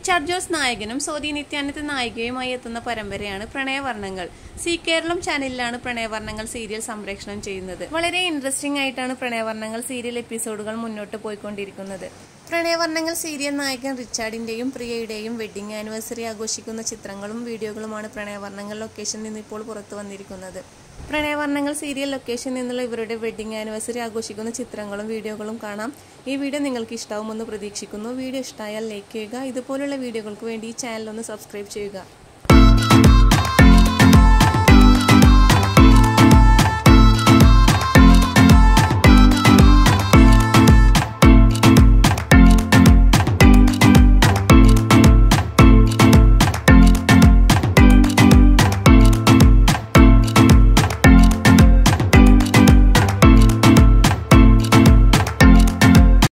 Richard Jose നായകനും സോദി നിത്യാനന്ദ നായികയുമായി എത്തുന്ന പരമ്പരയാണ് പ്രണയവർണ്ണങ്ങൾ സി കേരളം ചാനലിലാണ് പ്രണയവർണ്ണങ്ങൾ സീരിയൽ സംപ്രേഷണം ചെയ്യുന്നത് വളരെ ഇൻട്രസ്റ്റിംഗ് ആയിട്ടാണ് പ്രണയവർണ്ണങ്ങൾ സീരിയൽ എപ്പിസോഡുകൾ മുന്നോട്ട് പോയിക്കൊണ്ടിരിക്കുന്നത് പ്രണയവർണ്ണങ്ങൾ സീരിയൽ നായകൻ റിച്ചാർഡിന്റെയും പ്രിയയുടെയും വെഡിങ് ആനിവേഴ്സറി ആഘോഷിക്കുന്ന ചിത്രങ്ങളും വീഡിയോകളുമാണ് പ്രണയവർണ്ണങ്ങൾ ലൊക്കേഷനിൽ നിന്ന് ഇപ്പോൾ പുറത്തു വന്നിരിക്കുന്നത് പ്രണയവർണ്ണങ്ങൾ സീരിയൽ ലൊക്കേഷനിൽ നിന്നുള്ള ഇവരുടെ വെഡിങ് ആനിവേഴ്സറി ആഘോഷിക്കുന്ന ചിത്രങ്ങളും വീഡിയോകളും കാണാം ഈ വീഡിയോ നിങ്ങൾക്ക് ഇഷ്ടാവുമെന്ന് പ്രതീക്ഷിക്കുന്നു വീഡിയോ ഇഷ്ടമായാൽ ലൈക്ക് ചെയ്യുക ഇതുപോലുള്ള വീഡിയോകൾക്ക് വേണ്ടി ഈ ചാനൽ ഒന്ന് സബ്സ്ക്രൈബ് ചെയ്യുക